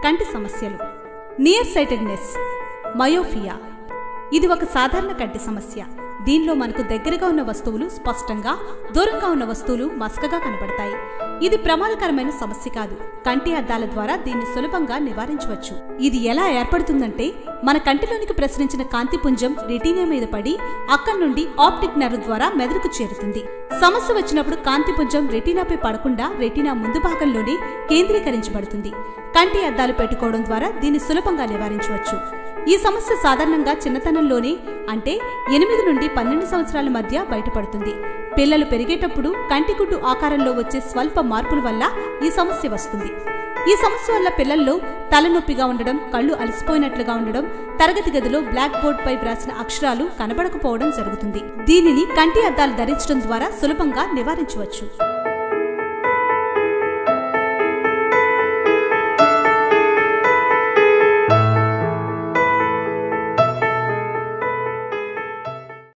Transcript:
కంటి సమస్యలు near sightedness myopia ఇది ఒక సాధారణ కంటి సమస్య దీనిలో మనకు దగ్గరగా ఉన్న వస్తువులు స్పష్టంగా దూరంగా ఉన్న వస్తువులు మసకగా కనబడతాయి ఇది ప్రమాదకరమైన సమస్య కాదు కంటి అద్దాల ద్వారా దీన్ని సులభంగా నివారించవచ్చు ఇది ఎలా ఏర్పడుతుందంటే మన కంటిలోనికి ప్రసరించిన కాంతి పుంజం రెటీనా మీద పడి అక్కడి నుండి ఆప్టిక్ నర్వ్ ద్వారా మెదడుకు చేరుతుంది సమస్య వచ్చినప్పుడు కాంతి పుంజం రెటీనాపై పడకుండా రెటీనా ముందు భాగంలోనే కేంద్రీకరించబడుతుంది కంటి అద్దాలు పెట్టుకోవడం ద్వారా దీన్ని సులభంగా నివారించవచ్చు ఈ సమస్య సాధారణంగా చిన్నతనంలోనే అంటే ఎనిమిది నుండి పన్నెండు సంవత్సరాల మధ్య బయటపడుతుంది పిల్లలు పెరిగేటప్పుడు కంటిగుడ్డు ఆకారంలో వచ్చే స్వల్ప మార్పుల వల్ల ఈ సమస్య వస్తుంది ఈ సమస్య వల్ల పిల్లల్లో తలనొప్పిగా ఉండడం కళ్ళు అలసిపోయినట్లుగా ఉండడం తరగతి గదిలో బ్లాక్ బోర్డ్ పై వ్రాసిన అక్షరాలు కనబడకపోవడం జరుగుతుంది దీనిని కంటి అద్దాలు ధరించడం ద్వారా సులభంగా నివారించవచ్చు